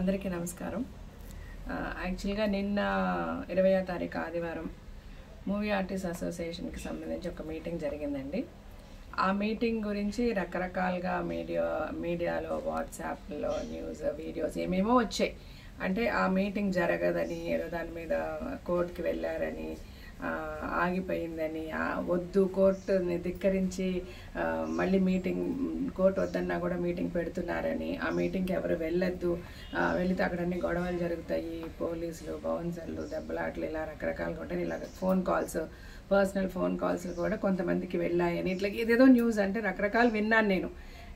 అందరికీ నమస్కారం ఆ, యాక్చువల్గా నిన్న ఇరవయో తారీఖు ఆదివారం మూవీ ఆర్టిస్ట్ అసోసియేషన్కి సంబంధించి ఒక మీటింగ్ జరిగిందండి ఆ మీటింగ్ గురించి రకరకాలుగా మీడియా మీడియాలో వాట్సాప్లో న్యూస్ వీడియోస్ ఏమేమో వచ్చాయి అంటే ఆ మీటింగ్ జరగదని ఏదో దాని మీద కోర్టుకి వెళ్ళారని ఆ, ఆగిపోయిందని ఆ, వద్దు కోర్టుని ధిక్కరించి ఆ, మళ్ళీ మీటింగ్ కోర్టు వద్దన్నా కూడా మీటింగ్ పెడుతున్నారని ఆ మీటింగ్కి ఎవరు వెళ్ళొద్దు ఆ, వెళితే అక్కడ అన్ని గొడవలు జరుగుతాయి పోలీసులు బౌన్సర్లు దెబ్బలాట్లు ఇలా రకరకాలుగా ఉంటాయి ఇలా phone calls personal phone calls కూడా కొంతమందికి వెళ్ళాయని ఇట్లా ఇదేదో న్యూస్ అంటే రకరకాలు విన్నాను నేను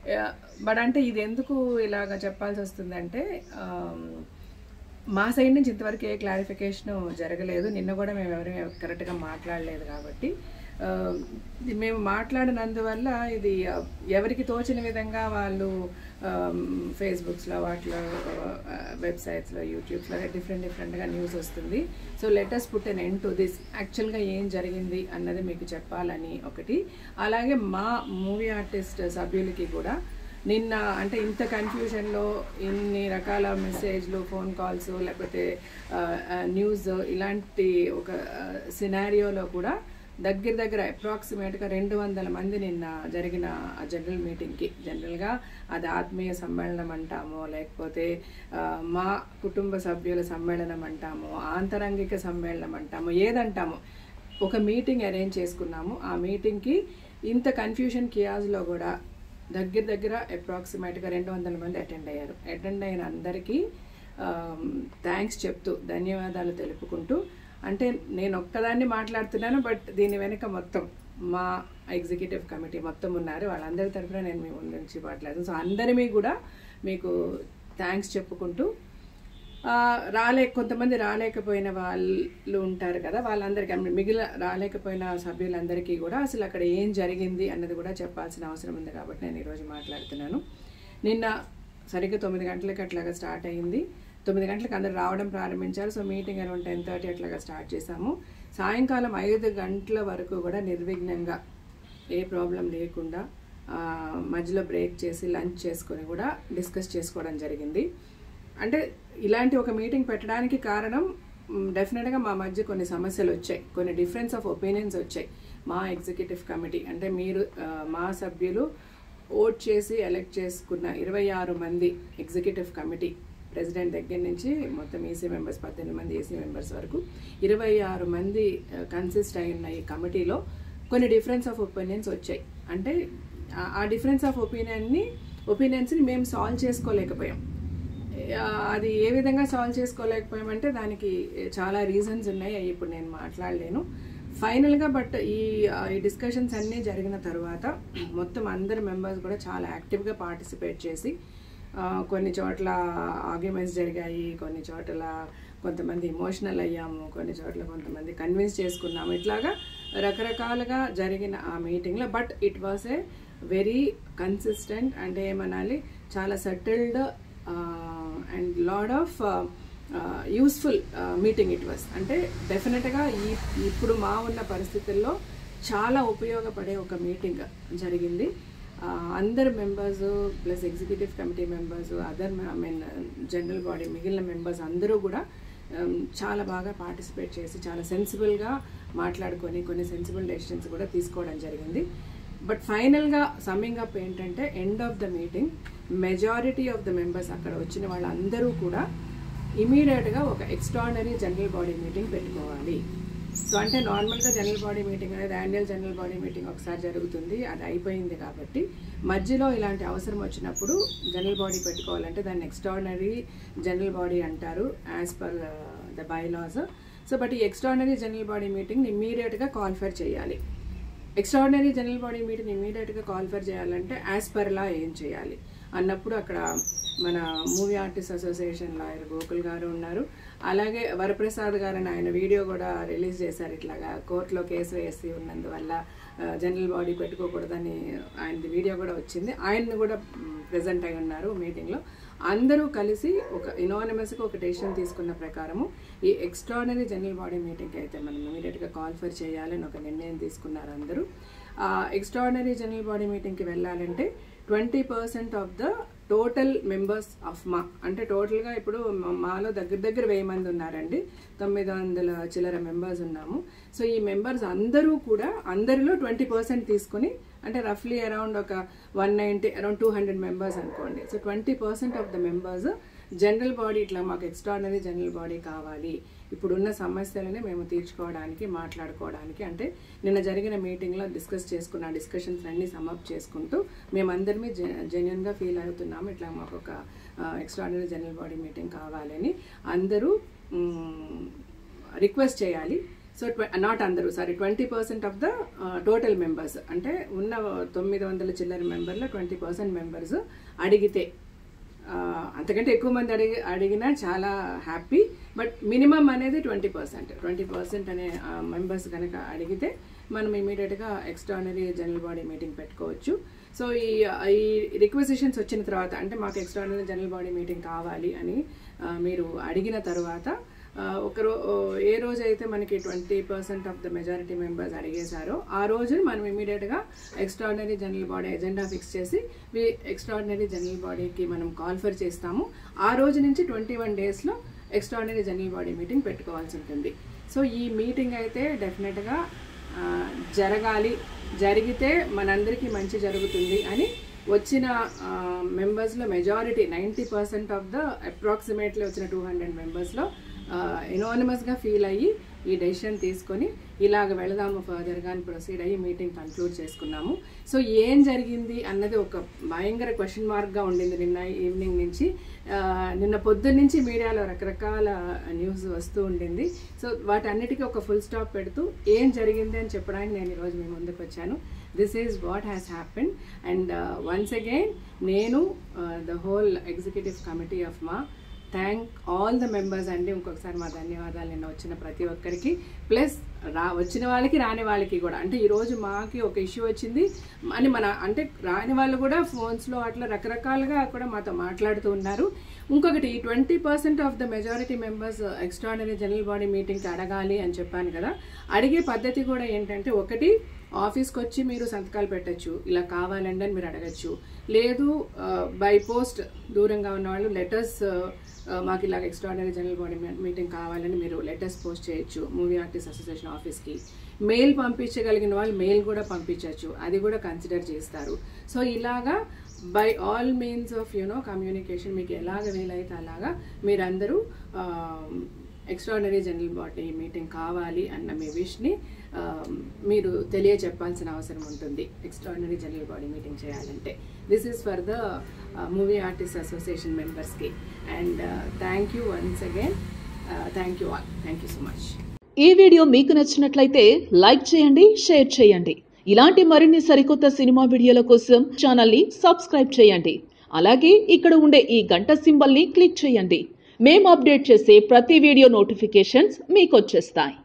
బట్ అంటే ఇది ఎందుకు ఇలాగ చెప్పాల్సి వస్తుందంటే ఆమ్, మా సైడ్ నుంచి ఇంతవరకు ఏ క్లారిఫికేషన్ జరగలేదు నిన్న కూడా మేము ఎవరు కరెక్ట్గా మాట్లాడలేదు కాబట్టి ఆ, ఇది మేము మాట్లాడినందువల్ల ఇది ఆ, ఎవరికి తోచిన విధంగా వాళ్ళు ఫేస్బుక్స్లో వాటిలో వెబ్సైట్స్లో యూట్యూబ్స్లో డిఫరెంట్ డిఫరెంట్గా న్యూస్ వస్తుంది so letters put an end to this యాక్చువల్గా ఏం జరిగింది అన్నది మీకు చెప్పాలని ఒకటి అలాగే మా మూవీ ఆర్టిస్ట్ సభ్యులకి కూడా నిన్న అంటే ఇంత కన్ఫ్యూజన్లో ఇన్ని రకాల మెసేజ్లు ఫోన్ కాల్స్ లేకపోతే న్యూస్ ఇలాంటి ఒక సినారియోలో కూడా దగ్గర దగ్గర అప్రాక్సిమేట్గా రెండు వందల మంది నిన్న జరిగిన జనరల్ మీటింగ్కి జనరల్గా అది ఆత్మీయ సమ్మేళనం అంటాము లేకపోతే ఆ, మా కుటుంబ సభ్యుల సమ్మేళనం అంటాము ఆంతరంగిక సమ్మేళనం అంటాము ఏదంటాము ఒక మీటింగ్ అరేంజ్ చేసుకున్నాము ఆ మీటింగ్కి ఇంత కన్ఫ్యూషన్ కియాజ్లో కూడా దగ్గర దగ్గర అప్రాక్సిమేట్గా రెండు వందల మంది అటెండ్ అయ్యారు అటెండ్ అయిన అందరికీ థ్యాంక్స్ చెప్తూ ధన్యవాదాలు తెలుపుకుంటూ అంటే నేను ఒక్కదాన్ని మాట్లాడుతున్నాను బట్ దీని వెనుక మొత్తం మా ఎగ్జిక్యూటివ్ కమిటీ మొత్తం ఉన్నారు వాళ్ళందరి తరఫున నేను మీ ముందు నుంచి మాట్లాడుతాను సో అందరిమీ కూడా మీకు థ్యాంక్స్ చెప్పుకుంటూ ఆ, రాలే కొంతమంది రాలేకపోయిన వాళ్ళు ఉంటారు కదా వాళ్ళందరికీ అంటే మిగిలిన రాలేకపోయిన సభ్యులందరికీ కూడా అసలు అక్కడ ఏం జరిగింది అన్నది కూడా చెప్పాల్సిన అవసరం ఉంది కాబట్టి నేను ఈరోజు మాట్లాడుతున్నాను నిన్న సరిగ్గా తొమ్మిది గంటలకి అట్లాగా స్టార్ట్ అయ్యింది తొమ్మిది గంటలకు అందరు రావడం ప్రారంభించారు so meeting around ten thirty అట్లాగా స్టార్ట్ చేశాము సాయంకాలం ఐదు గంటల వరకు కూడా నిర్విఘ్నంగా ఏ ప్రాబ్లం లేకుండా ఆ, మధ్యలో బ్రేక్ చేసి లంచ్ చేసుకొని కూడా డిస్కస్ చేసుకోవడం జరిగింది అంటే ఇలాంటి ఒక మీటింగ్ పెట్టడానికి కారణం మ్, డెఫినెట్గా మా మధ్య కొన్ని సమస్యలు వచ్చాయి కొన్ని డిఫరెన్స్ ఆఫ్ ఒపీనియన్స్ వచ్చాయి మా ఎగ్జిక్యూటివ్ కమిటీ అంటే మీరు ఆ, మా సభ్యులు ఓట్ చేసి ఎలక్ట్ చేసుకున్న ఇరవై ఆరు మంది ఎగ్జిక్యూటివ్ కమిటీ ప్రెసిడెంట్ దగ్గర నుంచి మొత్తం ఈసీ మెంబర్స్ పద్దెనిమిది మంది ఏసీ మెంబర్స్ వరకు ఇరవై ఆరు మంది కన్సిస్ట్ అయి ఉన్న ఈ కమిటీలో కొన్ని డిఫరెన్స్ ఆఫ్ ఒపీనియన్స్ వచ్చాయి అంటే ఆ- ఆ డిఫరెన్స్ ఆఫ్ ఒపీనియన్ని ఒపీనియన్స్ని మేము సాల్వ్ చేసుకోలేకపోయాం ఆ, అది ఏ విధంగా సాల్వ్ చేసుకోలేకపోయామంటే దానికి చాలా రీజన్స్ ఉన్నాయి అవి ఇప్పుడు నేను మాట్లాడలేను ఫైనల్గా బట్ ఈ ఆ, ఈ డిస్కషన్స్ అన్నీ జరిగిన తర్వాత మొత్తం అందరు మెంబర్స్ కూడా చాలా యాక్టివ్గా పార్టిసిపేట్ చేసి ఆ, కొన్ని చోట్ల ఆర్గ్యుమెంట్స్ జరిగాయి కొన్ని చోట్ల కొంతమంది ఎమోషనల్ అయ్యాము కొన్ని చోట్ల కొంతమంది కన్విన్స్ చేసుకున్నాము ఇట్లాగా రకరకాలుగా జరిగిన ఆ మీటింగ్లో but it was a very consistent అంటే ఏమనాలి చాలా settled and lot of useful meeting it was అంటే డెఫినెట్గా ఈ ఇప్పుడు మా ఉన్న పరిస్థితుల్లో చాలా ఉపయోగపడే ఒక మీటింగ్ జరిగింది ఆ, అందరు members plus executive committee members other I mean general body మిగిలిన మెంబర్స్ అందరూ కూడా um, చాలా బాగా పార్టిసిపేట్ చేసి చాలా సెన్సిబుల్గా మాట్లాడుకొని కొన్ని సెన్సిబుల్ డెసిషన్స్ కూడా తీసుకోవడం జరిగింది బట్ ఫైనల్గా సమ్మింగ్ అప్ ఏంటంటే end of the meeting majority of the members అక్కడ వచ్చిన వాళ్ళందరూ కూడా ఇమీడియట్గా ఒక ఎక్స్ట్రాడినరీ జనరల్ బాడీ మీటింగ్ పెట్టుకోవాలి సో అంటే నార్మల్గా జనరల్ బాడీ మీటింగ్ అనేది యాన్యువల్ జనరల్ బాడీ మీటింగ్ ఒకసారి జరుగుతుంది అది అయిపోయింది కాబట్టి మధ్యలో ఇలాంటి అవసరం వచ్చినప్పుడు జనరల్ బాడీ పెట్టుకోవాలంటే దాన్ని ఎక్స్ట్రాడినరీ జనరల్ బాడీ అంటారు as per the bylaws so but ఈ ఎక్స్ట్రాడినరీ జనరల్ బాడీ మీటింగ్ ఇమ్మీడియట్గా కాల్ఫర్ చేయాలి ఎక్స్ట్రాడినరీ జనరల్ బాడీ మీటింగ్ ఇమీడియట్గా కాల్ఫర్ చేయాలంటే యాజ్ పర్ లా ఏం చేయాలి అన్నప్పుడు అక్కడ మన movie artist association lawyer Gokul garu ఉన్నారు అలాగే వరప్రసాద్ గారు అని ఆయన వీడియో కూడా రిలీజ్ చేశారు ఇట్లాగా కోర్టులో కేసు వేసి ఉన్నందువల్ల ఆ, జనరల్ బాడీ పెట్టుకోకూడదని ఆయనది వీడియో కూడా వచ్చింది ఆయన్ని కూడా ప్రజెంట్ అయి ఉన్నారు మీటింగ్లో అందరూ కలిసి ఒక ఇనానిమస్గా ఒక డెసిషన్ తీసుకున్న ప్రకారము ఈ ఎక్స్ట్రాడినరీ జనరల్ బాడీ మీటింగ్కి అయితే మనం ఇమీడియట్గా కాల్ఫర్ చేయాలని ఒక నిర్ణయం తీసుకున్నారు అందరూ ఎక్స్ట్రాడినరీ జనరల్ బాడీ మీటింగ్కి వెళ్ళాలంటే twenty percent of the total members of MAA అంటే టోటల్గా ఇప్పుడు మా- మాలో దగ్గర దగ్గర వెయ్యి మంది ఉన్నారండి తొమ్మిది వందల చిల్లర మెంబర్స్ ఉన్నాము సో ఈ మెంబర్స్ అందరూ కూడా అందరిలో ట్వంటీ పర్సెంట్ తీసుకుని అంటే రఫ్లీ అరౌండ్ ఒక one ninety around two hundred members అనుకోండి so twenty percent of the members general body ఇట్లా మాకు ఎక్స్ట్రాడినరీ జనరల్ బాడీ కావాలి ఇప్పుడున్న సమస్యలని మేము తీర్చుకోవడానికి మాట్లాడుకోవడానికి అంటే నిన్న జరిగిన మీటింగ్లో డిస్కస్ చేసుకున్న డిస్కషన్స్ అన్ని సమప్ చేసుకుంటూ మేమందరమే జెన్యున్గా ఫీల్ అవుతున్నాము ఇట్లా మాకు ఒక ఎక్స్ట్రాడినరీ జనరల్ బాడీ మీటింగ్ కావాలని అందరూ రిక్వెస్ట్ చేయాలి సో నాట్ అందరూ sorry twenty percent of the total members అంటే ఉన్న తొమ్మిది వందల చిల్లర మెంబర్లో ట్వంటీ పర్సెంట్ మెంబర్స్ అడిగితే ఆ, అంతకంటే ఎక్కువ మంది అడిగి అడిగినా చాలా హ్యాపీ బట్ మినిమం అనేది ట్వంటీ పర్సెంట్ ట్వంటీ పర్సెంట్ అనే మెంబర్స్ కనుక అడిగితే మనం ఇమీడియట్గా ఎక్స్ట్రానరీ జనరల్ బాడీ మీటింగ్ పెట్టుకోవచ్చు సో ఈ ఈ రిక్వెజిషన్స్ వచ్చిన తర్వాత అంటే మాకు ఎక్స్ట్రానరీ జనరల్ బాడీ మీటింగ్ కావాలి అని ఆ, మీరు అడిగిన తర్వాత ఆ, ఒక రో ఏ రోజు అయితే మనకి twenty percent of the majority members అడిగేశారో ఆ రోజు మనం ఇమీడియట్గా extraordinary general body agenda fix చేసి వి ఎక్స్ట్రాడినరీ జనరల్ బాడీకి మనం కాల్ఫర్ చేస్తాము ఆ రోజు నుంచి ట్వంటీ వన్ డేస్లో ఎక్స్ట్రాడినరీ జనరల్ బాడీ మీటింగ్ పెట్టుకోవాల్సి ఉంటుంది సో ఈ మీటింగ్ అయితే డెఫినెట్గా ఆ, జరగాలి జరిగితే మనందరికీ మంచి జరుగుతుంది అని వచ్చిన మెంబర్స్లో majority ninety percent of the approximately వచ్చిన టూ హండ్రెడ్ మెంబర్స్లో ఎనానిమస్గా ఫీల్ అయ్యి ఈ డెసిషన్ తీసుకొని ఇలాగ వెళదాము ఫర్దర్గా అని ప్రొసీడ్ అయ్యి మీటింగ్ కన్క్లూడ్ చేసుకున్నాము సో ఏం జరిగింది అన్నది ఒక భయంకర క్వశ్చన్ మార్క్గా ఉండింది నిన్న ఈవినింగ్ నుంచి ఆ, నిన్న పొద్దున్న నుంచి మీడియాలో రకరకాల న్యూస్ వస్తూ ఉండింది సో వాటన్నిటికీ ఒక ఫుల్ స్టాప్ పెడుతూ ఏం జరిగింది అని చెప్పడానికి నేను ఈరోజు మీ ముందుకు వచ్చాను this is what has happen and once again నేను the whole executive committee of MAA thank all the members అండి ఇంకొకసారి మా ధన్యవాదాలు నిన్న వచ్చిన ప్రతి ఒక్కరికి ప్లస్ రా వచ్చిన వాళ్ళకి రాని వాళ్ళకి కూడా అంటే ఈరోజు మాకి ఒక ఇష్యూ వచ్చింది అని మన అంటే రాని వాళ్ళు కూడా ఫోన్స్లో అట్లా రకరకాలుగా కూడా మాతో మాట్లాడుతూ ఉన్నారు ఇంకొకటి twenty percent of the majority members extraordinary general body మీటింగ్కి అడగాలి అని చెప్పాను కదా అడిగే పద్ధతి కూడా ఏంటంటే ఒకటి ఆఫీస్కి వచ్చి మీరు సంతకాలు పెట్టచ్చు ఇలా కావాలండి అని మీరు అడగచ్చు లేదు బై పోస్ట్ దూరంగా ఉన్న వాళ్ళు లెటర్స్ మాకు ఇలాగ ఎక్స్ట్రాడినరీ జనరల్ బాడీ మీటింగ్ కావాలని మీరు లెటర్స్ పోస్ట్ చేయొచ్చు మూవీ ఆర్టిస్ట్ అసోసియేషన్ ఆఫీస్కి మెయిల్ పంపించగలిగిన వాళ్ళు మెయిల్ కూడా పంపించవచ్చు అది కూడా కన్సిడర్ చేస్తారు సో ఇలాగా by all means of you know communication మీకు ఎలాగ వీలైతే అలాగా మీరందరూ ఎక్స్ట్రాడినరీ జనరల్ బాడీ మీటింగ్ కావాలి అన్న మీ విష్ని మీరు తెలియచెప్పాల్సిన అవసరం ఉంటుంది ఎక్స్ట్రాడినరీ జనరల్ బాడీ మీటింగ్ చేయాలంటే this is for the movie artist association మెంబర్స్కి and thank you once again thank you all thank you so much ఈ వీడియో మీకు నచ్చినట్లయితే లైక్ చేయండి షేర్ చేయండి ఇలాంటి మరిన్ని సరికొత్త సినిమా వీడియోల కోసం ఛానల్ని సబ్స్క్రైబ్ చేయండి అలాగే ఇక్కడ ఉండే ఈ గంట సింబల్ని క్లిక్ చేయండి మేము అప్డేట్ చేసే ప్రతి వీడియో నోటిఫికేషన్స్ మీకు వచ్చేస్తాయి